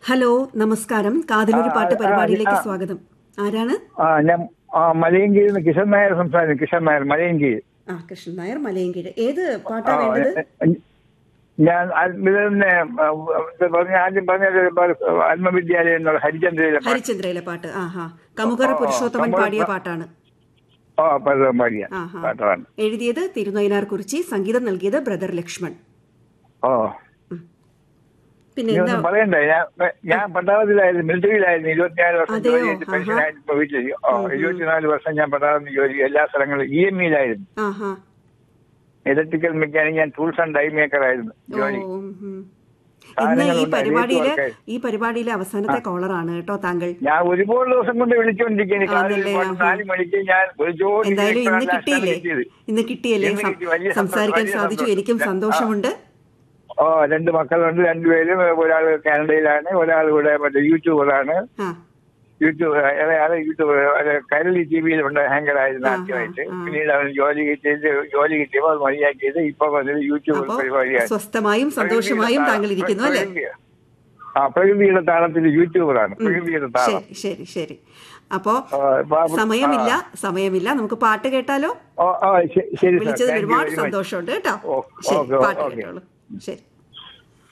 Hello നമസ്കാരം കാതിലൊരു ആ, പാട്ട് ആ, പരിപാടിയിലേക്ക് ആ. സ്വാഗതം ആരാണ് ആ ഞാൻ ആ മലയൻകീഴിൽ നിന്ന് കിഷൻ നായർ സംസാരിക്കുന്നു കിഷൻ നായർ മലയൻകീഴ് ആ കൃഷ്ണൻ നായർ മലയൻകീഴ് ഏത് പാട്ടാ ആ, വേണ്ടത് എ- ഞാൻ ഇതിനെ പറഞ്ഞ ആദ്യം പറഞ്ഞത് ആത്മവിദ്യാലയം എന്നുള്ള ഹരിചന്ദ്രയിലെ പാട്ട്. ഹരിചന്ദ്രയിലെ പാട്ട് ആഹാ കമുകറ ആ, ആ, പുരുഷോത്തമൻ കമുകറ- പാടിയ പാട്ടാണ് ആ പലതും പാടിയ ആഹാ പാട്ടാണ് എഴുതിയത് തിരുനയിനാർ കുറിച്ചി സംഗീതം നൽകിയത് ബ്രദർ ലക്ഷ്മൺ ഓ പിന്നെ നീ എന്താ ഒന്നും പറയണ്ടേ ഞാൻ ഞാൻ പട്ടാളത്തിലായിരുന്നു മിലിറ്ററിയിലായിരുന്നു ഇരുപത്തിനാല് വർഷം അതെയോ? ജോലി ചെയ്ത് ആഹാ. പെൻഷനായിട്ട് ഇപ്പൊ വീട്ടിൽ ഓ ഇരുപത്തിനാല് വർഷം ഞാൻ പട്ടാളത്തിൽ ജോലി ചെയ്തു. എല്ലാ സ്ഥലങ്ങളിലും ഇ എം ഇയിലായിരുന്നു ആഹാ ഇലക്ട്രിക്കൽ മെക്കാനിക് ഞാൻ ടൂൾസ് ആൻഡ് ഡൈ മേക്കർ ആയിരുന്നു ഓ ജോലി ഉം, ഉം. ഇന്ന് സാധനങ്ങൾ ഈ ഉണ്ട്, പരിപാടിയിലെ അതിലേക്ക് work ഈ പരിപാടിയിലെ അവസാനത്തെ കോളറാണ് കേട്ടോ താങ്കൾ ഞാൻ ഒരുപാട് ദിവസം കൊണ്ട് വിളിച്ചുകൊണ്ടിരിക്കുന്നു കാലത്ത് ആണല്ലേ? ഒരു ആഹാ. നാല് മണിക്ക് ഞാൻ വിളിച്ചുകൊണ്ടിരിക്കുന്നു. എന്തായാലും ഇന്ന് ഇപ്പോഴാണ് കിട്ടിയില്ലേ last കിട്ടിയത്. ഇന്ന് കിട്ടിയല്ലേ ഇന്ന് സം- കിട്ടി. വലിയ സന്തോഷം, സംസാരിക്കാൻ വലിയ സാധിച്ചു സന്തോഷം. എനിക്കും ആ. സന്തോഷമുണ്ട് ഓ രണ്ട് മക്കളുണ്ട് രണ്ടുപേരും ഒരാൾ കാനഡയിലാണ് ഒരാൾ ഇവിടെ മറ്റേ യൂട്യൂബറാണ് ആ യൂട്യൂബ് അയാളെ യൂട്യൂബ് അത് കൈരളി ടി വിയിൽ ഉണ്ട് ഹാങ്കർ ആയിരുന്നു ആ, ആദ്യമായിട്ട് ആ. പിന്നീട് അവന് ജോലി കിട്ടിയത് ജോലി കിട്ടിയപ്പോൾ അത് മതിയാക്കിയത് ഇപ്പൊ വന്നത് യൂട്യൂബ് അപ്പോ പരിപാടിയാണ് സ്വസ്ഥമായും സന്തോഷമായും പ്രകൃതിയുടെ താങ്കൾ ഇരിക്കുന്നു അല്ലേ പ്രകൃതി- ആ പ്രകൃതിയുടെ താളത്തിൽ യൂട്യൂബറാണ് പ്രകൃതിയുടെ താളം ശരി ശരി ശരി അപ്പോ ആ, ഇപ്പൊ ആ- സമയമില്ല സമയമില്ല നമുക്ക് പാട്ട് കേട്ടാലോ ഓ ഓ ശരി ശരി സാർ വിളിച്ചതിൽ താങ്ക് യു ഒരുപാട് വെരി മച്ച് സന്തോഷമുണ്ട് കേട്ടോ ഓ, ശരി ഓക്കെ, പാട്ട് ഓക്കെ. കേട്ടോളൂ ശരി